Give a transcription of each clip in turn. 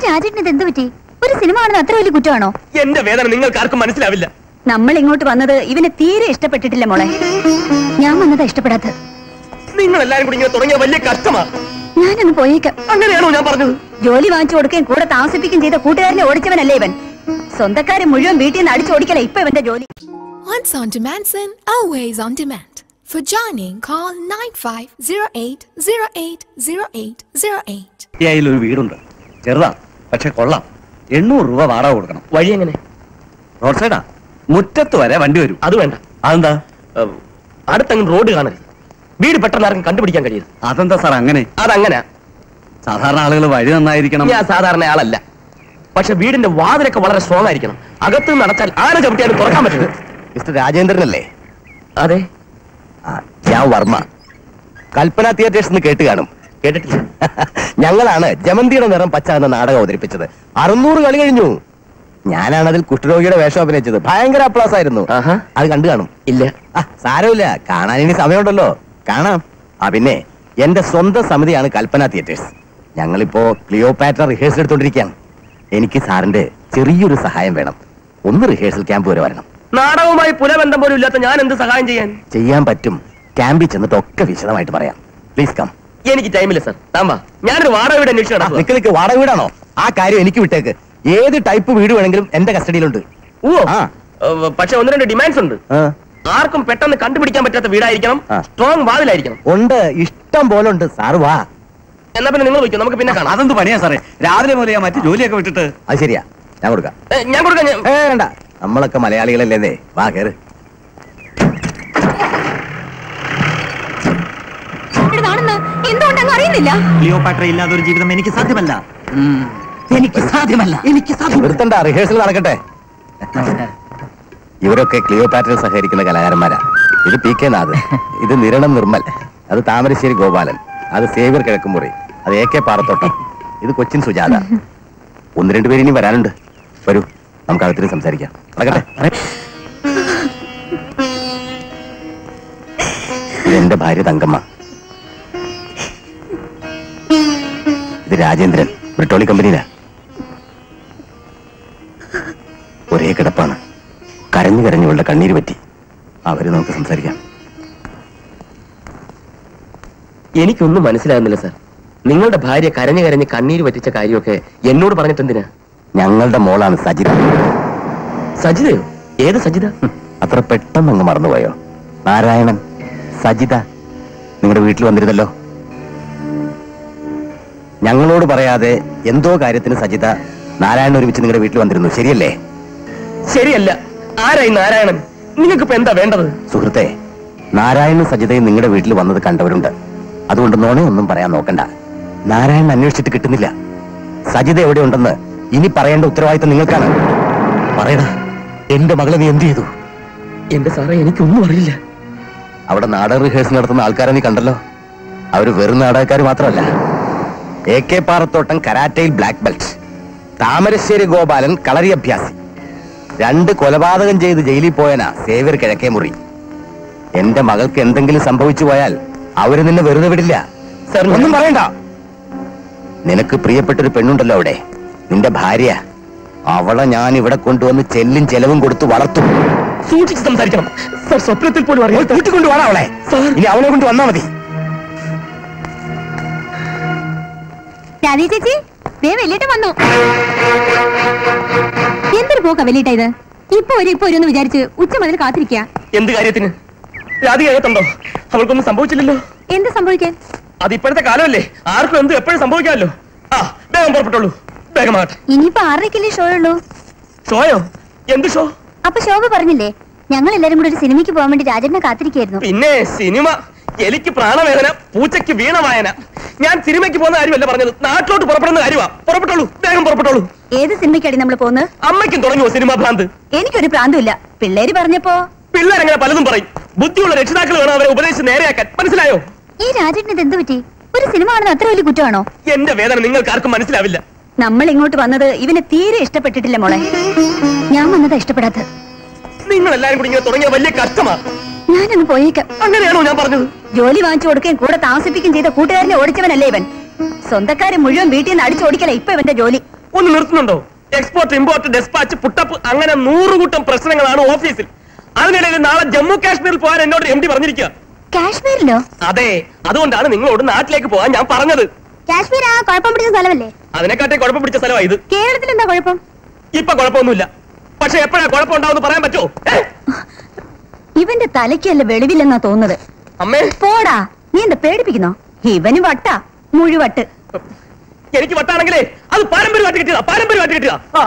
രാജേട്ടന് ഇത് എന്ത് പറ്റി ഒരു സിനിമ കാണുന്നത് അത്ര വലിയ കുറ്റമാണോ എന്റെ വേദന നിങ്ങൾക്ക് ആർക്കും മനസ്സിലാവില്ല നമ്മൾ ഇങ്ങോട്ട് വന്നത് ഇവനെ തീരെ ഇഷ്ടപ്പെട്ടിട്ടില്ല മോളെ ഞാൻ വന്നതാ ഇഷ്ടപ്പെടാത്തത് നിങ്ങൾ എല്ലാരും കൂടി ഇങ്ങനെ തുടങ്ങിയ വലിയ കഷ്ടമാ ഞാനൊന്ന് പോയേക്കാം അങ്ങനെയാണോ ഞാൻ പറഞ്ഞത് ജോലി വാങ്ങിച്ചു കൊടുക്കുകയും കൂടെ താമസിപ്പിക്കുകയും ചെയ്ത കൂട്ടുകാരനെ ഓടിച്ചവനല്ലേ ഇവൻ സ്വന്തക്കാരെ മുഴുവൻ വീട്ടിൽ നിന്ന് അടിച്ചോടിക്കല ഇപ്പൊ ഇവന്റെ ജോലി Once on demand, sin, always on demand. For joining, call 9508080808. യിൽ ഒരു വീടുണ്ട് ചെറുതാ പക്ഷെ കൊള്ളാം എണ്ണൂറ് രൂപ വാടക കൊടുക്കണം വഴി എങ്ങനെ റോഡ് സൈഡാ മുറ്റത്ത് വരെ വണ്ടി വരും അത് വേണ്ട അതെന്താ ഏഹ്, അടുത്തങ്ങ് റോഡ് കാണരുത് വീട് പെട്ടെന്ന് ആർക്കും കണ്ടുപിടിക്കാൻ കഴിയരുത് അതെന്താ സാർ അങ്ങനെ അതങ്ങനെ സാധാരണ ആളുകൾ വഴി നന്നായിരിക്കണം ഞാൻ സാധാരണ ആളല്ല പക്ഷെ വീടിന്റെ വാതിലൊക്കെ വളരെ സ്ട്രോങ് ആയിരിക്കണം അകത്ത് നിന്ന് അടച്ചാൽ ആന ചവിട്ടിയാലും തുറക്കാൻ പറ്റുന്നത് മിസ്റ്റർ രാജേന്ദ്രനല്ലേ അതെ ആ, ഞാൻ വർമ്മ കൽപ്പന തിയേറ്റേഴ്സ് എന്ന് കേട്ട് കാണും കേട്ടിട്ടില്ല ഞങ്ങളാണ് ജമന്തിയുടെ നിറം പച്ച എന്ന നാടകം അവതരിപ്പിച്ചത് അറുന്നൂറ് കളി കഴിഞ്ഞു ഞാനാണ് അതിൽ കുഷ്ഠരോഗിയുടെ വേഷം അഭിനയിച്ചത് ഭയങ്കര അപ്ലാസ് ആയിരുന്നു ആഹാ. അത് കണ്ടു കാണും ഇല്ല ആ സാരമില്ല കാണാൻ ഇനി സമയമുണ്ടല്ലോ കാണാം ആ പിന്നെ എന്റെ സ്വന്തം സമിതിയാണ് കൽപ്പന തിയേറ്റേഴ്സ് ഞങ്ങളിപ്പോ ക്ലിയോപാറ്റ റിഹേഴ്സൽ എടുത്തോണ്ടിരിക്കുകയാണ് എനിക്ക് സാറിന്റെ ചെറിയൊരു സഹായം വേണം ഒന്ന് റിഹേഴ്സൽ ക്യാമ്പ് വരെ വരണം നാടകവുമായി പുലബന്ധം പോലും ഇല്ലാത്ത ഞാൻ എന്ത് സഹായം ചെയ്യാൻ ചെയ്യാൻ പറ്റും ക്യാമ്പിൽ ചെന്നിട്ട് ഒക്കെ വിശദമായിട്ട് പറയാം പ്ലീസ് കം എനിക്ക് ടൈമില്ല സർ താമ്പാ ഞാനൊരു വാടക വീട് അന്വേഷിച്ചു നടക്കുവാ. നിക്ക് നിക്ക് വാടക വീടാണോ ആ കാര്യം എനിക്ക് വിട്ടേക്ക് ഏത് ടൈപ്പ് വീട് വേണമെങ്കിലും എന്റെ കസ്റ്റഡിയിലുണ്ട് ഓ ആ. ഏഹ്, പക്ഷെ ഒന്ന് രണ്ട് ഡിമാൻഡ്സ് ഉണ്ട് ആ, ആർക്കും പെട്ടെന്ന് കണ്ടുപിടിക്കാൻ പറ്റാത്ത വീടായിരിക്കണം ആ. സ്ട്രോങ് വാതിലായിരിക്കണം ഉണ്ട് ഇഷ്ടം പോലെ ഉണ്ട് സാറ് വാ എന്നാ പിന്നെ നിങ്ങൾ വയ്ക്കും നമുക്ക് പിന്നെ കാണാം അതെന്ത് പണിയാ സാറേ രാവിലെ മുതൽ ഞാൻ മറ്റു ജോലിയൊക്കെ വിട്ടിട്ട് അത് ശരിയാ ഞാൻ കൊടുക്കാം ഏഹ്, ഞാൻ കൊടുക്കാം ഞാൻ ഏ വേണ്ട നമ്മളൊക്കെ മലയാളികളല്ലേ വാ കേറ് എന്തുകൊണ്ടെന്ന് അറിയുന്നില്ല ക്ലിയോപാട്ര ഇല്ലാതെ ഒരു ജീവിതം എനിക്ക് സാധ്യമല്ല എനിക്ക് സാധ്യമല്ല എനിക്ക് നിർത്തണ്ട റിഹേഴ്സൽ നടക്കട്ടെ ഇവരൊക്കെ ക്ലിയോപാറ്ററിൽ സഹകരിക്കുന്ന കലാകാരന്മാരാ ഇത് പി കെ നാഥ് ഇത് നിരണം നിർമ്മൽ അത് താമരശ്ശേരി ഗോപാലൻ അത് സേവ്യർ കിഴക്കുമുറി അത് എ കെ പാറത്തോട്ടം ഇത് കൊച്ചിൻ സുജാത ഒന്ന് രണ്ടു പേര് ഇനി വരാനുണ്ട് വരൂ നമുക്ക് അകത്തിന് സംസാരിക്കാം നടക്കട്ടെ ഇത് എന്റെ ഭാര്യ തങ്കമ്മ ഇത് രാജേന്ദ്രൻ ബ്രിട്ടോളി കമ്പനിയിലാ ഒരേ കിടപ്പാണ് കരഞ്ഞു കരഞ്ഞുള്ള കണ്ണീര് പറ്റി അവര് നമുക്ക് സംസാരിക്കാം എനിക്കൊന്നും മനസ്സിലാകുന്നില്ല സർ നിങ്ങളുടെ ഭാര്യ കരഞ്ഞു കരഞ്ഞ് കണ്ണീര് പറ്റിച്ച കാര്യമൊക്കെ എന്നോട് പറഞ്ഞിട്ട് എന്തിനാ ഞങ്ങളുടെ മോളാണ് സജിത സജിതയോ ഏത് സജിത ഹും, അത്ര പെട്ടെന്ന് അങ്ങ് മറന്നുപോയോ നാരായണൻ സജിത നിങ്ങളുടെ വീട്ടിൽ വന്നിരുന്നല്ലോ ഞങ്ങളോട് പറയാതെ എന്തോ കാര്യത്തിന് സജിത നാരായണൻ ഒരുമിച്ച് നിങ്ങളുടെ വീട്ടിൽ വന്നിരുന്നു ശരിയല്ലേ ശരിയല്ല ആരായി നാരായണൻ നിങ്ങൾക്ക് ഇപ്പൊ എന്താ വേണ്ടത് സുഹൃത്തെ നാരായണനും സജിതയും നിങ്ങളുടെ വീട്ടിൽ വന്നത് കണ്ടവരുണ്ട് അതുകൊണ്ട് നോണയൊന്നും പറയാൻ നോക്കണ്ട നാരായണൻ അന്വേഷിച്ചിട്ട് കിട്ടുന്നില്ല സജിത എവിടെയുണ്ടെന്ന് ഇനി പറയേണ്ട ഉത്തരവാദിത്തം നിങ്ങൾക്കാണ് പറയടാ എന്റെ മകളെ നീ എന്ത് ചെയ്തു എന്റെ സാറേ എനിക്കൊന്നും അറിയില്ല അവിടെ നാടക റിഹേഴ്സൽ നടത്തുന്ന ആൾക്കാരെ നീ കണ്ടല്ലോ അവര് വെറും നാടകക്കാർ മാത്രമല്ല എ കെ പാറത്തോട്ടം കരാറ്റയിൽ ബ്ലാക്ക് ബെൽറ്റ് താമരശ്ശേരി ഗോപാലൻ കളരി അഭ്യാസി രണ്ട് കൊലപാതകം ചെയ്ത് ജയിലിൽ പോയനാ സേവ്യർ കിഴക്കേ മുറി എന്റെ മകൾക്ക് എന്തെങ്കിലും സംഭവിച്ചു പോയാൽ അവര് നിന്നെ വെറുതെ വിടില്ല സർ ഒന്നും പറയണ്ട നിനക്ക് പ്രിയപ്പെട്ടൊരു പെണ്ണുണ്ടല്ലോ അവിടെ നിന്റെ ഭാര്യ അവളെ ഞാൻ ഇവിടെ കൊണ്ടുവന്ന് ചെല്ലും ചെലവും കൊടുത്ത് വളർത്തും സൂക്ഷിച്ച് സംസാരിക്കണം സർ സ്വപ്നത്തിൽ പോലും അറിയാം കൂട്ടിക്കൊണ്ടു വേണം അവളെ ഇനി അവനെ കൊണ്ട് വന്നാ മതി രാധേ ചേച്ചി ദേ വെല്ലിട്ട് വന്നു എന്തൊരു പോക്കാ വെല്ലിട്ട ഇത് ഇപ്പൊ ഒരു ഇപ്പൊ ഒരു എന്ന് വിചാരിച്ച് ഉച്ച മുതൽ കാത്തിരിക്കുക എന്ത് കാര്യത്തിന് രാധിക അകത്തുണ്ടോ അവൾക്കൊന്നും സംഭവിച്ചില്ലല്ലോ എന്ത് സംഭവിക്കാൻ അത് ഇപ്പോഴത്തെ കാലമല്ലേ ആർക്കും എന്തും എപ്പോഴും സംഭവിക്കാമല്ലോ ആ വേഗം പുറപ്പെട്ടോളൂ വേഗമാകട്ടെ ഇനിയിപ്പോ ആറരയ്ക്കല്ലേ ഷോ ഉള്ളൂ ഷോയോ എന്ത് ഷോ അപ്പൊ ശോഭ പറഞ്ഞില്ലേ ഞങ്ങൾ എല്ലാരും കൂടെ ഒരു സിനിമയ്ക്ക് പോകാൻ വേണ്ടി രാജനെ കാത്തിരിക്കായിരുന്നു പിന്നെ സിനിമ എലിക്ക് പ്രാണവേദന പൂച്ചയ്ക്ക് വീണവായന ഞാൻ സിനിമയ്ക്ക് പോകുന്ന കാര്യമല്ല പറഞ്ഞത് നാട്ടിലോട്ട് പുറപ്പെടുന്ന കാര്യമാ പുറപ്പെട്ടോളൂ വേഗം പുറപ്പെട്ടോളൂ ഏത് സിനിമയ്ക്കാടി നമ്മൾ പോകുന്നത് അമ്മയ്ക്കും തുടങ്ങുമോ സിനിമ ഭ്രാന്ത് എനിക്കൊരു പ്രാന്തമില്ല പിള്ളേര് പറഞ്ഞപ്പോ പിള്ളേരങ്ങനെ പലതും പറയും ബുദ്ധിയുള്ള രക്ഷിതാക്കൾ വേണം അവരെ ഉപദേശിച്ച് നേരെയാക്കാൻ മനസ്സിലായോ ഈ രാജേട്ടന് ഇത് എന്ത് പറ്റി ഒരു സിനിമ കാണുന്നത് അത്ര വലിയ കുറ്റമാണോ എന്റെ വേദന നിങ്ങൾക്ക് ആർക്കും മനസ്സിലാവില്ല നമ്മൾ ഇങ്ങോട്ട് വന്നത് ഇവനെ തീരെ ഇഷ്ടപ്പെട്ടിട്ടില്ല മോളെ ഞാൻ വന്നതാ ഇഷ്ടപ്പെടാത്തത് നിങ്ങൾ എല്ലാരും കൂടി ഇങ്ങനെ തുടങ്ങിയ വലിയ കഷ്ടമാ ഞാനങ്ങ് പോയേക്കാം അങ്ങനെയാണോ ഞാൻ പറഞ്ഞത് ജോലി വാങ്ങിച്ചു കൊടുക്കുകയും കൂടെ താമസിപ്പിക്കുകയും ചെയ്ത കൂട്ടുകാരനെ ഓടിച്ചവനല്ലേ ഇവൻ സ്വന്തക്കാരെ മുഴുവൻ വീട്ടിൽ നിന്ന് അടിച്ചോടിക്കല ഇപ്പൊ ഇവന്റെ ജോലി ഒന്ന് നിർത്തുന്നുണ്ടോ എക്സ്പോർട്ട് ഇമ്പോർട്ട് ഡെസ്പാച്ച് പുട്ടപ്പ് അങ്ങനെ നൂറുകൂട്ടം പ്രശ്നങ്ങളാണ് ഓഫീസിൽ അതിനിടയിൽ നാളെ ജമ്മു കാശ്മീരിൽ പോകാൻ എന്നോട് എം ഡി പറഞ്ഞിരിക്കുക കാശ്മീരിലോ അതെ അതുകൊണ്ടാണ് നിങ്ങളോട് നാട്ടിലേക്ക് പോകാൻ ഞാൻ പറഞ്ഞത് കാശ്മീർ ആ കുഴപ്പം പിടിച്ച സ്ഥലമല്ലേ അതിനെക്കാട്ടെ കുഴപ്പം പിടിച്ച സ്ഥലമാണ് ഇത് കേരളത്തിൽ എന്താ കുഴപ്പം ഇപ്പൊ കുഴപ്പമൊന്നുമില്ല പക്ഷെ എപ്പോഴാ കുഴപ്പം ഉണ്ടാവും പറയാൻ പറ്റുമോ ഏ? ഇവന്റെ തലയ്ക്കല്ല വെളിവില്ലെന്നാ തോന്നുന്നത് അമ്മേ പോടാ നീ എന്താ പേടിപ്പിക്കുന്നോ ഇവന് വട്ട മുഴുവട്ട് എനിക്ക് വട്ടാണെങ്കിലേ അത് പാരമ്പര്യമായിട്ട് കിട്ടിയതാ പാരമ്പര്യമായിട്ട് കിട്ടിയതാ ആ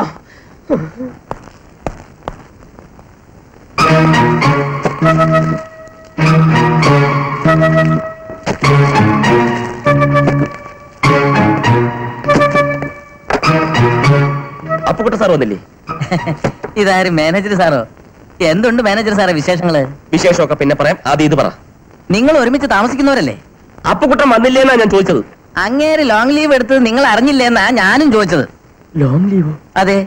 അപ്പുക്കുട്ട സാർ വന്നില്ലേ ഇതാരും മാനേജർ സാറോ എന്തുണ്ട് മാനേജർ സാറേ വിശേഷങ്ങള് വിശേഷമൊക്കെ പിന്നെ പറയാം ആദ്യം ഇത് പറ നിങ്ങൾ ഒരുമിച്ച് താമസിക്കുന്നവരല്ലേ അപ്പുക്കുട്ടൻ വന്നില്ലേന്നാ ഞാൻ ചോദിച്ചത് അങ്ങേര് ലോങ് ലീവ് എടുത്തത് നിങ്ങൾ അറിഞ്ഞില്ലേന്നാ ഞാനും ചോദിച്ചത് ലോങ് ലീവോ അതെ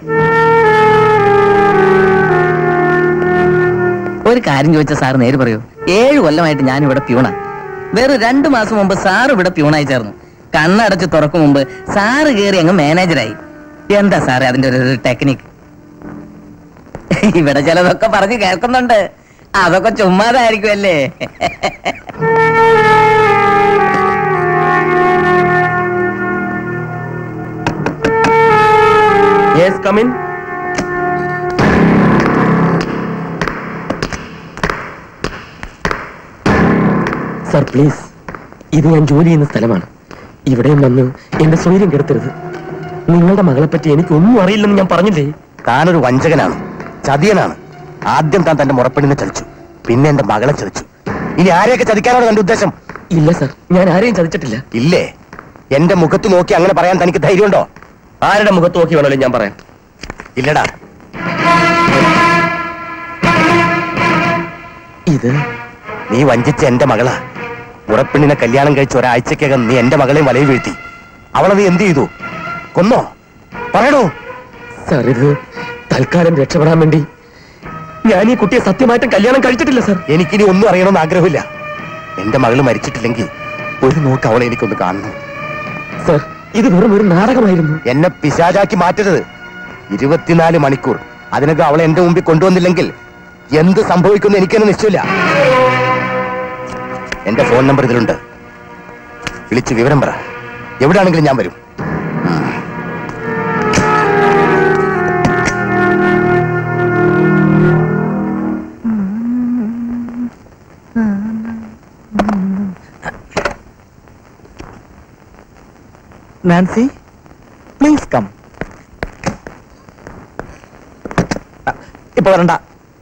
ഒരു കാര്യം ചോദിച്ച സാർ നേര് പറയൂ ഏഴ് കൊല്ലമായിട്ട് ഞാൻ ഇവിടെ പ്യൂണ വേറെ രണ്ടു മാസം മുമ്പ് സാർ ഇവിടെ പ്യൂണായി ചേർന്നു കണ്ണടച്ച് തുറക്കും മുമ്പ് സാറ് കയറി അങ്ങ് മാനേജരായി എന്താ സാറേ അതിന്റെ ഒരു ടെക്നിക് ഇവിടെ ചിലതൊക്കെ പറഞ്ഞ് കേൾക്കുന്നുണ്ട് അതൊക്കെ ചുമ്മാതായിരിക്കും അല്ലേ യെസ് കമിൻ സർ പ്ലീസ് ഇത് ഞാൻ ജോലി ചെയ്യുന്ന സ്ഥലമാണ് ഇവിടെയും വന്ന് എന്റെ സ്വൈര്യം കെടുത്തരുത് നിങ്ങളുടെ മകളെ പറ്റി എനിക്ക് ഒന്നും അറിയില്ലെന്ന് ഞാൻ പറഞ്ഞില്ലേ താനൊരു വഞ്ചകനാണ് ചതിയനാണ് ആദ്യം താൻ തന്റെ മുറപ്പെണ്ണിനെ ചതിച്ചു പിന്നെ എന്റെ മകളെ ചതിച്ചു ഇനി ആരെയൊക്കെ ചതിക്കാനാണ് തന്റെ ഉദ്ദേശം ഇല്ല സർ ഞാൻ ആരെയും ചതിച്ചിട്ടില്ല ഇല്ലേ എന്റെ മുഖത്ത് നോക്കി അങ്ങനെ പറയാൻ തനിക്ക് ധൈര്യമുണ്ടോ ആരുടെ മുഖത്ത് നോക്കി വേണമല്ലോ ഞാൻ പറയാം ഇല്ലടാ ഇത് നീ വഞ്ചിച്ച എന്റെ മകളാ മുറപ്പെണ്ണിനെ കല്യാണം കഴിച്ച ഒരാഴ്ചക്കകം നീ എന്റെ മകളെയും വലയിൽ വീഴ്ത്തി അവളെ നീ എന്ത് ചെയ്തു കൊന്നോ പറയണോ സർ ഇത് തൽക്കാലം രക്ഷപ്പെടാൻ വേണ്ടി ഞാൻ ഈ കുട്ടിയെ സത്യമായിട്ടും കല്യാണം കഴിച്ചിട്ടില്ല സർ എനിക്കിനി ഒന്നും അറിയണമെന്ന് ആഗ്രഹമില്ല എന്റെ മകള് മരിച്ചിട്ടില്ലെങ്കിൽ ഒരു നോക്ക് അവളെ എനിക്കൊന്ന് കാണണം സർ ഇത് വെറും ഒരു നാടകമായിരുന്നു എന്നെ പിശാചാക്കി മാറ്റരുത് ഇരുപത്തിനാല് മണിക്കൂർ അതിനൊക്കെ അവളെ എന്റെ മുമ്പിൽ കൊണ്ടുവന്നില്ലെങ്കിൽ എന്ത് സംഭവിക്കുന്നു എനിക്കെന്നെ നിശ്ചയമില്ല എന്റെ ഫോൺ നമ്പർ ഇതിലുണ്ട് വിളിച്ച് വിവരം പറ എവിടെയാണെങ്കിലും ഞാൻ വരും നാൻസി പ്ലീസ് കം ഇപ്പൊ വരണ്ട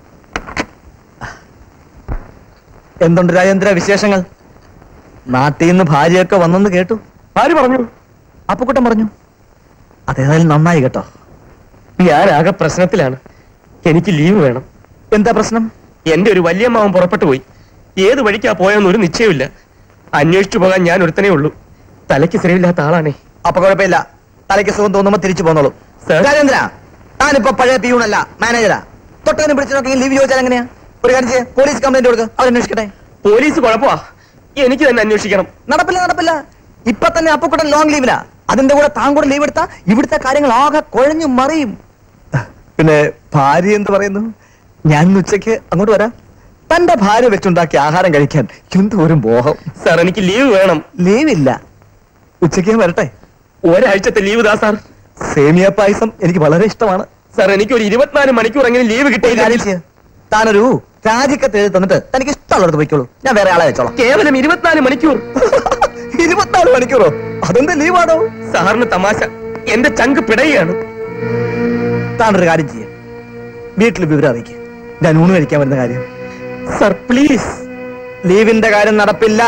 എന്തുണ്ട് രാജേന്ദ്ര വിശേഷങ്ങൾ നാട്ടിൽ നിന്ന് ഭാര്യയൊക്കെ വന്നെന്ന് കേട്ടു ആര് പറഞ്ഞു അപ്പുക്കുട്ടൻ പറഞ്ഞു അതേതായാലും നന്നായി കേട്ടോ ഞാനാകെ പ്രശ്നത്തിലാണ് എനിക്ക് ലീവ് വേണം എന്താ പ്രശ്നം എന്റെ ഒരു വല്യമ്മാവൻ പുറപ്പെട്ടു പോയി ഏത് വഴിക്കാ പോയെന്ന് ഒരു നിശ്ചയമില്ല അന്വേഷിച്ചു പോകാൻ ഞാൻ ഒരുത്തനേ ഉള്ളൂ തലയ്ക്ക് സ്ഥിരമില്ലാത്ത ആളാണേ അപ്പൊ കുഴപ്പമില്ല തലയ്ക്ക് സുഖം തോന്നുമ്പോ തിരിച്ചു പോന്നോളൂ Sir. രാജേന്ദ്ര താനിപ്പോ പഴയ പിയൂണല്ല മാനേജരാ തൊട്ടതിനും പിടിച്ചു ലീവ് ചോദിച്ചാൽ എങ്ങനെയാ ഒരു കാര്യം ചെയ്യ്, പോലീസ് കംപ്ലൈന്റ് കൊടുക്കുക അവർ അന്വേഷിക്കട്ടെ പോലീസ് കുഴപ്പമാ എനിക്ക് തന്നെ അന്വേഷിക്കണം നടപ്പില്ല നടപ്പില്ല ഇപ്പൊ തന്നെ അപ്പുക്കുട്ടൻ ലോങ് ലീവിലാ അതിന്റെ കൂടെ താൻ കൂടെ ലീവ് എടുത്താ ഇവിടുത്തെ കാര്യങ്ങൾ ആകെ കുഴഞ്ഞു മറിയും പിന്നെ ഭാര്യ എന്ത് പറയുന്നു ഞാൻ ഇന്ന് ഉച്ചയ്ക്ക് അങ്ങോട്ട് വരാം തന്റെ ഭാര്യ വെച്ചുണ്ടാക്കിയ ആഹാരം കഴിക്കാൻ എന്തോ ഒരു മോഹം സാർ എനിക്ക് ലീവ് വേണം ലീവില്ല ഉച്ചയ്ക്ക് ഞാൻ വരട്ടെ ഒരാഴ്ചത്തെ ലീവ് താ സാർ സേമിയ പായസം എനിക്ക് വളരെ ഇഷ്ടമാണ് സാർ എനിക്ക് ഒരു ഇരുപത്തിനാല് മണിക്കൂർ എങ്ങനെ ലീവ് ഒരു കിട്ടിയില്ല കാര്യം ചെയ്യ്. താനൊരു രാജിക്കത്ത് എഴുതി തന്നിട്ട് തനിക്ക് ഇഷ്ടമുള്ളത് പോയിക്കോളൂ ഞാൻ വേറെ ആളെ വെച്ചോളാം കേവലം ഇരുപത്തിനാല് മണിക്കൂർ ഇരുപത്തിനാല് മണിക്കൂറോ അതെന്താ ലീവാണോ സാറിന് തമാശ എന്റെ ചങ്ക് പിടയുകയാണ് താനൊരു കാര്യം ചെയ്യ വീട്ടിൽ വിവരം അറിയിക്കുക ഞാൻ ഊണ് കഴിക്കാൻ വരുന്ന കാര്യം സാർ പ്ലീസ് ലീവിന്റെ കാര്യം നടപ്പില്ല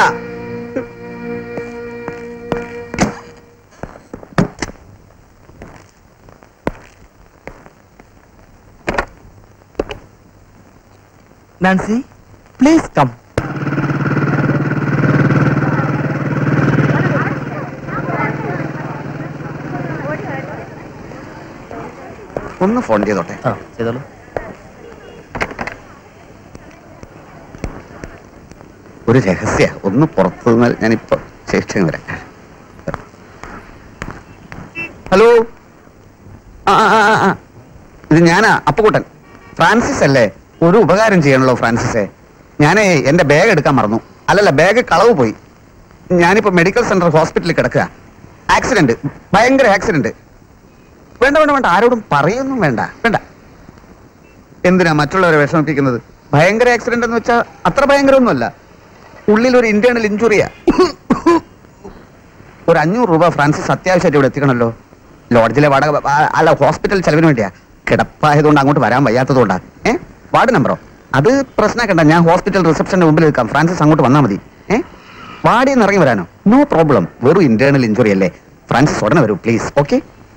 നാൻസി പ്ലീസ് കം ഒന്ന് ഫോൺ ചെയ്തോട്ടെ ആ ചെയ്തോളൂ ഒരു രഹസ്യ ഒന്ന് പുറത്തു നിന്നാൽ ഞാനിപ്പോ ശേഷം വരാം ഹലോ ആ, ആ, ആ, ആ. ഇത് ഞാനാ അപ്പുകുട്ടൻ ഫ്രാൻസിസ് അല്ലേ ഒരു ഉപകാരം ചെയ്യണല്ലോ ഫ്രാൻസിസേ ഞാനേ എന്റെ ബാഗ് എടുക്കാൻ മറന്നു അല്ലല്ല ബാഗ് കളവ് പോയി ഞാനിപ്പോ മെഡിക്കൽ സെന്റർ ഹോസ്പിറ്റലിൽ കിടക്കുക ആക്സിഡന്റ് ഭയങ്കര ആക്സിഡന്റ് വേണ്ട വേണ്ട വേണ്ട ആരോടും പറയൊന്നും വേണ്ട വേണ്ട എന്തിനാ മറ്റുള്ളവരെ വിഷമിപ്പിക്കുന്നത് ഭയങ്കര ആക്സിഡന്റ് എന്ന് വെച്ചാൽ അത്ര ഭയങ്കരമൊന്നുമല്ല ഉള്ളിൽ ഒരു ഇന്റേണൽ ഇഞ്ചുറിയാ ഒരു അഞ്ഞൂറ് രൂപ ഫ്രാൻസിസ് അത്യാവശ്യമായിട്ട് ഇവിടെ എത്തിക്കണല്ലോ ലോഡ്ജിലെ വാടക ആ, അല്ല ഹോസ്പിറ്റൽ ചെലവിന് വേണ്ടിയാ കിടപ്പായതുകൊണ്ട് അങ്ങോട്ട് വരാൻ വയ്യാത്തതുകൊണ്ടാ ഏ വാർഡ് നമ്പറോ അത് പ്രശ്നമാക്കണ്ട ഞാൻ ഹോസ്പിറ്റൽ റിസപ്ഷന്റെ മുമ്പിൽ നിൽക്കാം ഫ്രാൻസിസ് അങ്ങോട്ട് വന്നാൽ മതി ഏ വാർഡിൽ നിന്ന് ഇറങ്ങി വരാനോ നോ പ്രോബ്ലം വെറും ഇന്റേണൽ ഇഞ്ചുറി അല്ലേ ഫ്രാൻസിസ് ഉടനെ വരൂ പ്ലീസ് ഓക്കെ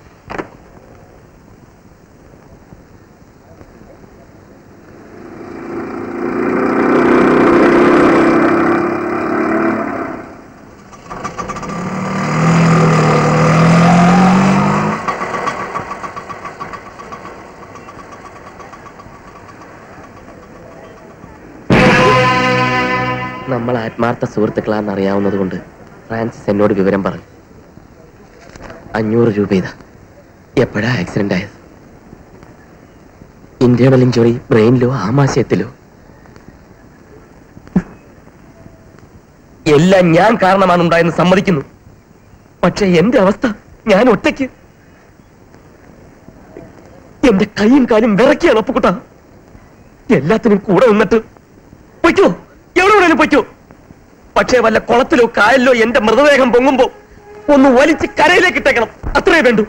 നമ്മൾ ആത്മാർത്ഥ സുഹൃത്തുക്കളാണെന്ന് അറിയാവുന്നത് കൊണ്ട് ഫ്രാൻസിസ് എന്നോട് വിവരം പറഞ്ഞു അഞ്ഞൂറ് രൂപ ഇതാ എപ്പോഴാ ആക്സിഡന്റ് ആയത് ഇന്റേണൽ ഇഞ്ചുറി ബ്രെയിനിലോ ആമാശയത്തിലോ എല്ലാം ഞാൻ കാരണമാണ് ഉണ്ടായെന്ന് സമ്മതിക്കുന്നു പക്ഷെ എന്റെ അവസ്ഥ ഞാൻ ഒറ്റയ്ക്ക് എന്റെ കൈയും കാലും വിറക്കിയാണ് ഒപ്പുകുട്ട എല്ലാത്തിനും കൂടെ നിന്നിട്ട് പൊയ്ക്കോ എവിടെ വേണേലും പൊയ്ക്കോ പക്ഷേ വല്ല കുളത്തിലോ കായലിലോ എന്റെ മൃതദേഹം പൊങ്ങുമ്പോ ഒന്ന് വലിച്ച് കരയിലേക്ക് ഇട്ടേക്കണം അത്രേ വേണ്ടു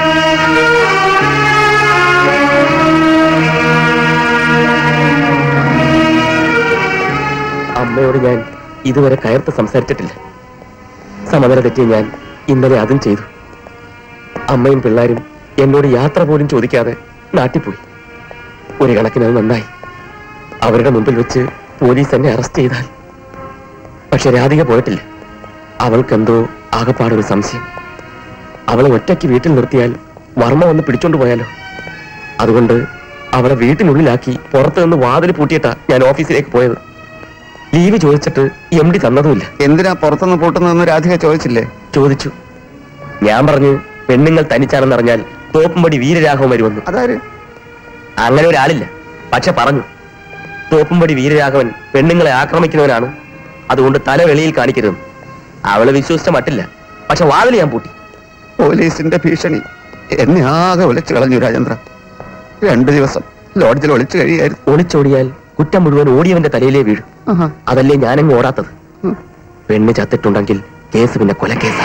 അമ്മയോട് ഞാൻ ഇതുവരെ കയർത്ത് സംസാരിച്ചിട്ടില്ല സമനില തെറ്റിയ ഞാൻ ഇന്നലെ അതും ചെയ്തു അമ്മയും പിള്ളേരും എന്നോട് യാത്ര പോലും ചോദിക്കാതെ നാട്ടിൽ പോയി ഒരു കണക്കിന് അത് നന്നായി അവരുടെ മുമ്പിൽ വെച്ച് പോലീസ് എന്നെ അറസ്റ്റ് ചെയ്താൽ പക്ഷെ രാധിക പോയിട്ടില്ല അവൾക്കെന്തോ ആകപ്പാടൊരു സംശയം അവളെ ഒറ്റയ്ക്ക് വീട്ടിൽ നിർത്തിയാൽ വർമ്മ വന്ന് പിടിച്ചോണ്ട് പോയാലോ അതുകൊണ്ട് അവളെ വീട്ടിനുള്ളിലാക്കി പുറത്തു നിന്ന് വാതിൽ പൂട്ടിയിട്ടാ ഞാൻ ഓഫീസിലേക്ക് പോയത് ലീവ് ചോദിച്ചിട്ട് എം ഡി തന്നതുമില്ല എന്തിനാ പുറത്തുനിന്ന് പൂട്ടുന്നതെന്ന് രാധിക ചോദിച്ചില്ലേ ചോദിച്ചു ഞാൻ പറഞ്ഞു പെണ്ണുങ്ങൾ തനിച്ചാണെന്നറിഞ്ഞാൽ തോപ്പുംപടി വീരരാഘവൻ വരുമെന്ന് അതാര് അങ്ങനെ ഒരാളില്ല പക്ഷെ പറഞ്ഞു തോപ്പുംപടി വീരരാഘവൻ പെണ്ണുങ്ങളെ ആക്രമിക്കുന്നവനാണ് അതുകൊണ്ട് തല വെളിയിൽ കാണിക്കരുത് അവള് വിശ്വസിച്ച മട്ടില്ല പക്ഷെ വാതിൽ ഞാൻ പൂട്ടി പോലീസിന്റെ ഭീഷണി എന്നെ ആകെ ഒളിച്ചു കളഞ്ഞു രാജേന്ദ്ര രണ്ടു ദിവസം ലോഡ്ജിൽ ഒളിച്ചു കഴിയായിരുന്നു ഒളിച്ചോടിയാൽ കുറ്റം മുഴുവൻ ഓടിയവന്റെ തലയിലേ വീഴും അതല്ലേ ഞാനങ്ങ് ഓടാത്തത് ഉം. പെണ്ണ് ചത്തിട്ടുണ്ടെങ്കിൽ കേസ് പിന്നെ കൊലക്കേസാ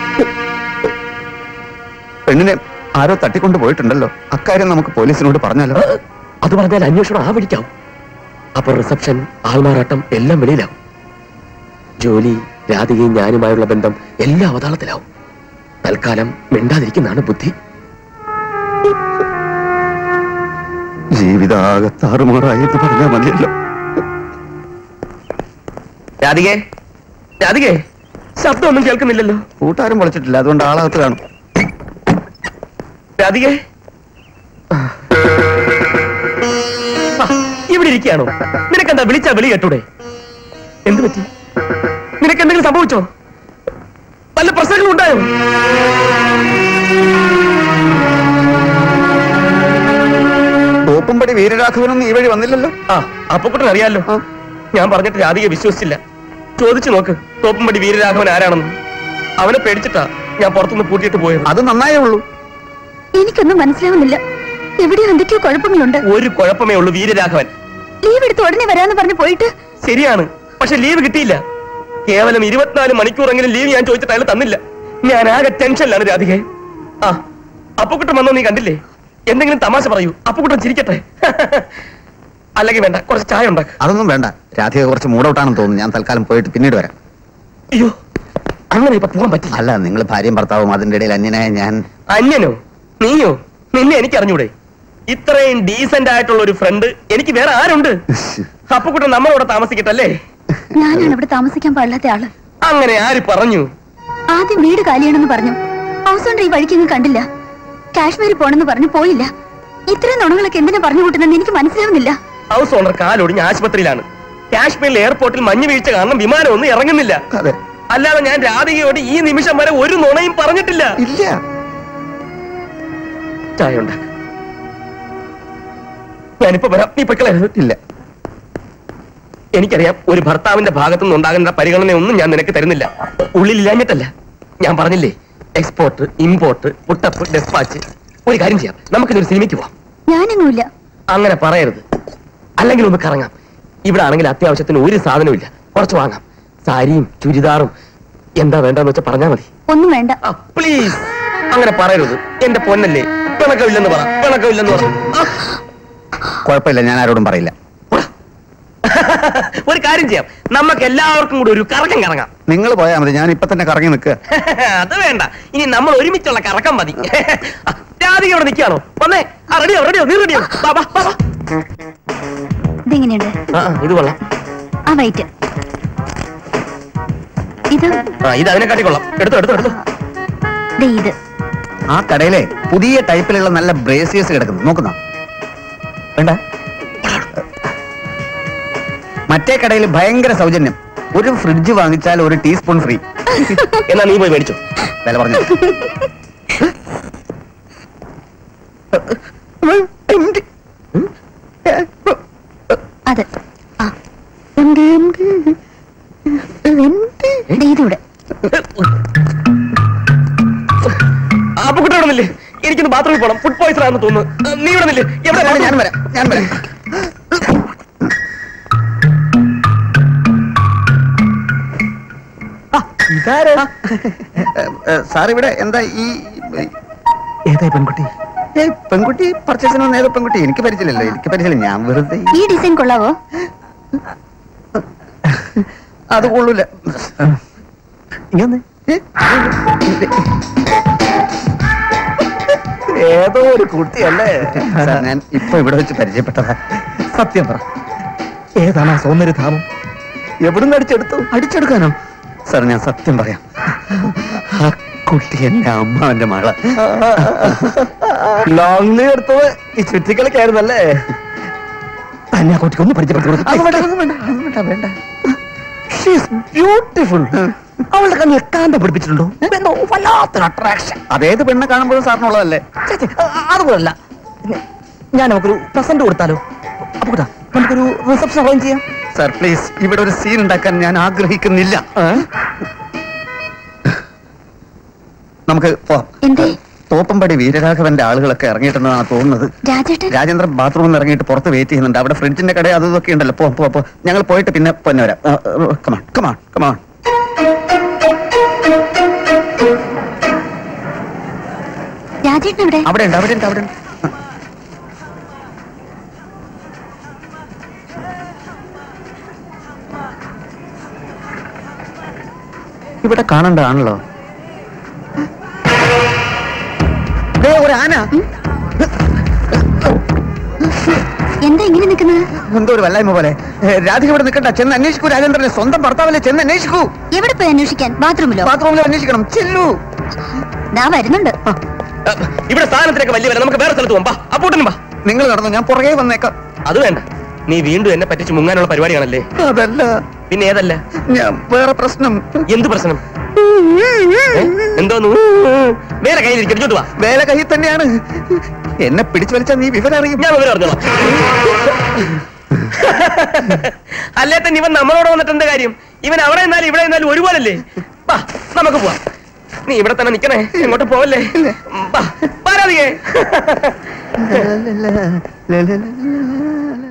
പെണ്ണിനെ ആരോ തട്ടിക്കൊണ്ട് പോയിട്ടുണ്ടല്ലോ അക്കാര്യം നമുക്ക് പോലീസിനോട് പറഞ്ഞാലോ അത് പറഞ്ഞാൽ അന്വേഷണം ആ വിളിക്കാവും അപ്പൊ റിസപ്ഷൻ ആൾമാറാട്ടം എല്ലാം വെളിയിലാവും ജോലി രാധികയും ഞാനുമായുള്ള ബന്ധം എല്ലാം അവതാളത്തിലാവും തൽക്കാലം മിണ്ടാതിരിക്കുന്നതാണ് ബുദ്ധി ജീവിതാകെ താറുമാറായി എന്ന് പറഞ്ഞാൽ മതിയല്ലോ രാധികേ രാധികേ ശബ്ദമൊന്നും കേൾക്കുന്നില്ലല്ലോ കൂട്ടാരും പൊളിച്ചിട്ടില്ല അതുകൊണ്ട് ആളകത്ത് കാണും രാധികേ ആ, ഇവിടെ ഇരിക്കുകയാണോ നിനക്കെന്താ വിളിച്ചാ വിളി കേട്ടൂടെ എന്ത് പറ്റി നിനക്ക് എന്തെങ്കിലും സംഭവിച്ചോ വല്ല പ്രശ്നങ്ങളും ഉണ്ടായോ തോപ്പുംപടി വീരരാഘവനൊന്നും ഈ വഴി വന്നില്ലല്ലോ ആ അപ്പൊക്കുട്ടൻ അറിയാലോ ആ. ഞാൻ പറഞ്ഞിട്ട് രാധിക വിശ്വസിച്ചില്ല ചോദിച്ചു നോക്ക് തോപ്പുംപടി വീരരാഘവൻ ആരാണെന്ന് അവനെ പേടിച്ചിട്ടാ ഞാൻ പുറത്തുനിന്ന് പൂട്ടിയിട്ട് പോയത് അത് നന്നായേ ഉള്ളൂ എനിക്കൊന്നും മനസ്സിലാവുന്നില്ല എവിടെയോ എന്തൊക്കെയോ കുഴപ്പങ്ങളുണ്ട് ഒരു കുഴപ്പമേ ഉള്ളൂ വീരരാഘവൻ ലീവ് എടുത്ത് ഉടനെ വരാന്ന് പറഞ്ഞു പോയിട്ട് ശരിയാണ് പക്ഷെ ലീവ് കിട്ടിയില്ല കേവലം ഇരുപത്തിനാല് മണിക്കൂറെങ്കിലും ലീവ് ഞാൻ ചോദിച്ചിട്ട് അയാൾ തന്നില്ല ഞാൻ ആകെ ടെൻഷനിലാണ് രാധികെ ആ അപ്പുക്കുട്ടൻ വന്നോ നീ കണ്ടില്ലേ എന്തെങ്കിലും തമാശ പറയൂ അപ്പുക്കുട്ടൻ ചിരിക്കട്ടെ അല്ലെങ്കിൽ വേണ്ട കുറച്ച് ചായ ഉണ്ടാക്ക അതൊന്നും വേണ്ട രാധിക കുറച്ച് മൂടൗട്ടാണെന്ന് തോന്നുന്നു ഞാൻ തൽക്കാലം പോയിട്ട് പിന്നീട് വരാം അയ്യോ അങ്ങനെ ഇപ്പൊ പോകാൻ പറ്റില്ല അല്ല നിങ്ങൾ ഭാര്യയും ഭർത്താവും അതിന്റെ ഇടയിൽ അന്യനായ ഞാൻ അന്യനോ നീയോ നിന്നെ എനിക്ക് അറിഞ്ഞൂടെ ഇത്രയും ഡീസന്റ് ആയിട്ടുള്ള ഒരു ഫ്രണ്ട് എനിക്ക് വേറെ ആരുണ്ട് അപ്പുക്കുട്ടൻ നമ്മളോട് താമസിക്കട്ടല്ലേ ഞാനാണ് ഇവിടെ താമസിക്കാൻ പാടില്ലാത്ത ആള് അങ്ങനെ ആര് പറഞ്ഞു ആദ്യം വീട് കാലിയാണെന്ന് പറഞ്ഞു ഹൗസ് ഓണർ ഈ വഴിക്കൊന്നും കണ്ടില്ല കാശ്മീരിൽ പോണെന്ന് പറഞ്ഞു പോയില്ല ഇത്രയും നുണങ്ങളൊക്കെ എന്തിനാ പറഞ്ഞു കൂട്ടുന്നെന്ന് എനിക്ക് മനസ്സിലാവുന്നില്ല ഹൗസ് ഓണർ കാലൊടിഞ്ഞ് ആശുപത്രിയിലാണ് കാശ്മീരിലെ എയർപോർട്ടിൽ മഞ്ഞ് വീഴ്ച കാരണം വിമാനം ഒന്നും ഇറങ്ങുന്നില്ല അതെ അല്ലാതെ ഞാൻ രാധികയോട് ഈ നിമിഷം വരെ ഒരു നുണയും പറഞ്ഞിട്ടില്ല ഇല്ല ചായ ഉണ്ട് ഞാനിപ്പോ വരാം നീ പൊയ്ക്കളയരുത് ഇല്ല എനിക്കറിയാം ഒരു ഭർത്താവിന്റെ ഭാഗത്തു നിന്നുണ്ടാകുന്ന പരിഗണനയൊന്നും ഞാൻ നിനക്ക് തരുന്നില്ല ഉള്ളിലില്ലാഞ്ഞിട്ടല്ല ഞാൻ പറഞ്ഞില്ലേ എക്സ്പോർട്ട് ഇമ്പോർട്ട് പുട്ടപ്പ് ഡെസ്പാച്ച് ഒരു കാര്യം ചെയ്യാം നമുക്കിതൊരു സിനിമയ്ക്ക് പോവാം ഞാനെങ്ങുമില്ല അങ്ങനെ പറയരുത് അല്ലെങ്കിൽ ഒന്ന് കറങ്ങാം ഇവിടെ ആണെങ്കിൽ അത്യാവശ്യത്തിന് ഒരു സാധനവും ഇല്ല കുറച്ച് വാങ്ങാം സാരിയും ചുരിദാറും എന്താ വേണ്ടെന്ന് വെച്ചാൽ പറഞ്ഞാൽ മതി ഒന്നും വേണ്ട പ്ലീസ് അങ്ങനെ പറയരുത് എന്റെ പൊന്നല്ലേ പിണക്കമില്ലെന്ന് പറ പിണക്കമില്ലെന്ന് പറ ആ, കുഴപ്പമില്ല ഞാൻ ആരോടും പറയില്ല പോടാ. ഒരു കാര്യം ചെയ്യാം നമുക്ക് എല്ലാവർക്കും കൂടി ഒരു കറക്കം കറങ്ങാം നിങ്ങൾ പോയാൽ മതി ഞാൻ ഇപ്പൊ തന്നെ കറങ്ങി നിൽക്കുക അത് വേണ്ട ഇനി നമ്മൾ ഒരുമിച്ചുള്ള കറക്കം മതി ആ, രാധിക ഇവിടെ നിൽക്കുകയാണോ വന്നേ ആ റെഡിയോ റെഡിയോ നീ റെഡിയോ വാ, വാ, വാ, വാ. ഇതെങ്ങനെയുണ്ട് ആ, ആ, ഇത് കൊള്ളാം ആ വൈറ്റ് ഇത് ആ ഇത് അതിനെ കാട്ടിക്കൊള്ളാം എടുത്തോ എടുത്തോ എടുത്തോ ദേ ഇത് ആ കടയിലെ പുതിയ ടൈപ്പിലുള്ള നല്ല ബ്രേസിയേഴ്സ് കിടക്കുന്നു നോക്കുന്നോ വേണ്ട മറ്റേ കടയിൽ ഭയങ്കര സൗജന്യം ഒരു ഫ്രിഡ്ജ് വാങ്ങിച്ചാൽ ഒരു ടീസ്പൂൺ ഫ്രീ എന്നാ നീ പോയി മേടിച്ചോ വില പറഞ്ഞു അത് ആ ദേ ഇതിവിടെ അപ്പൊ കുട്ടി ഇവിടെ നില്ലേ എനിക്കൊന്ന് ബാത്റൂമിൽ പോകണം ഫുഡ് പോയിസൺ ആണെന്ന് തോന്നുന്നു നീ ഇവിടെ നില്ലേ എവിടെ ഞാൻ വരാം ഞാൻ വരാം ഇതാരാ സാർ ഇവിടെ എന്താ ഈ ഏതാ പെൺകുട്ടി ഏയ്, പെൺകുട്ടി പർച്ചേസിന് വന്ന ഏതോ പെൺകുട്ടി എനിക്ക് പരിചയമില്ലല്ലോ എനിക്ക് പരിചയമില്ല ഞാൻ വെറുതെ ഈ ഡിസൈൻ കൊള്ളാവോ അത് കൊള്ളൂല ഇങ്ങനെ ഏതോ ഒരു കുട്ടിയല്ലേ സാർ ഞാൻ ഇപ്പൊ ഇവിടെ വെച്ച് പരിചയപ്പെട്ടതാ സത്യം പറ ഏതാണ് ആ സൗന്ദര്യധാമം എവിടുന്ന് അടിച്ചെടുത്തു അടിച്ചെടുക്കാനോ സാർ ഞാൻ സത്യം പറയാം ആ കുട്ടി എന്റെ അമ്മാവന്റെ മകള ലോങ് ലീവ് എടുത്തത് ഈ ചുറ്റിക്കളിക്കായിരുന്നല്ലേ തന്നെ ആ കുട്ടിക്ക് ഒന്ന് പരിചയപ്പെടുത്തി ബ്യൂട്ടിഫുൾ അവളുടെ കണ്ണിൽ കാന്ത പിടിപ്പിച്ചിട്ടുണ്ടോ എന്തോ വല്ലാത്തൊരു അട്രാക്ഷൻ അതേത് പെണ്ണെ കാണുമ്പോഴും സാറിനുള്ളതല്ലേ അതുപോലല്ല ഞാൻ നമുക്കൊരു പ്രസന്റ് കൊടുത്താലോ അപ്പൊ കൂട്ടാ നമുക്കൊരു റിസപ്ഷൻ അറേഞ്ച് ചെയ്യാം സാർ പ്ലീസ് ഇവിടെ ഒരു സീൻ ഉണ്ടാക്കാൻ ഞാൻ ആഗ്രഹിക്കുന്നില്ല നമുക്ക് പോവാം എന്തേ തോപ്പമ്പടി വീരരാഘവന്റെ ആളുകളൊക്കെ ഇറങ്ങിയിട്ടുണ്ടെന്നാണ് തോന്നുന്നത് രാജേട്ടൻ രാജേന്ദ്രൻ ബാത്റൂമിൽ നിന്ന് ഇറങ്ങിയിട്ട് പുറത്ത് വെയിറ്റ് ചെയ്യുന്നുണ്ട് അവിടെ ഫ്രിഡ്ജിന്റെ കട അത് ഇതൊക്കെ ഉണ്ടല്ലോ പോ പോ പോ ഞങ്ങൾ പോയിട്ട് പിന്നെ പൊന്നെ വരാം കമാൺ കമാൺ കമാൺ രാജേട്ടൻ എവിടെ അവിടെ ഉണ്ട് അവിടെ ഉണ്ട് അവിടെ ഉണ്ട് ഇവിടെ കാണണ്ടാണല്ലോ ദേ, ഒരു ആന എന്താ ഇങ്ങനെ നിൽക്കുന്നത് എന്തോ ഒരു വല്ലായ്മ പോലെ ഏ, രാധിക ഇവിടെ നിൽക്കണ്ട ചെന്ന് അന്വേഷിക്കൂ രാജേന്ദ്രനെ സ്വന്തം ഭർത്താവല്ലേ ചെന്ന് അന്വേഷിക്കൂ എവിടെ പോയി അന്വേഷിക്കാൻ ബാത്റൂമിലോ ബാത്റൂമിൽ അന്വേഷിക്കണം ചെല്ലു ദാ വരുന്നുണ്ട് ഇവിടെ സ്ഥാനത്തിനൊക്കെ വലിയ വില നമുക്ക് വേറെ സ്ഥലത്ത് പോകാം അപ്പോട്ടിനും വാ നിങ്ങൾ നടന്നു ഞാൻ പുറകെ വന്നേക്കാം അത് വേണ്ട നീ വീണ്ടും എന്നെ പറ്റിച്ച് മുങ്ങാനുള്ള പരിപാടിയാണല്ലേ അതല്ല പിന്നെ ഏതല്ല ഞാൻ വേറെ പ്രശ്നം എന്ത് പ്രശ്നം ഏ? എന്തോന്നു വേറെ കയ്യിലിരിക്കും ഇങ്ങോട്ട് വാ വേല കയ്യിൽ തന്നെയാണ് എന്നെ പിടിച്ചു വലിച്ചാൽ നീ വിവരം അറിയും ഞാൻ വിവരം അറിഞ്ഞോളാം അല്ലേ തന്നെ ഇവൻ നമ്മളോട് വന്നിട്ട് എന്താ കാര്യം ഇവൻ അവിടെ നിന്നാലും ഇവിടെ നിന്നാലും ഒരുപോലല്ലേ വാ നമുക്ക് പോവാം നീ ഇവിടെ തന്നെ നിക്കണേ എങ്ങോട്ട് പോവല്ലേ വാ, പാരാതികേ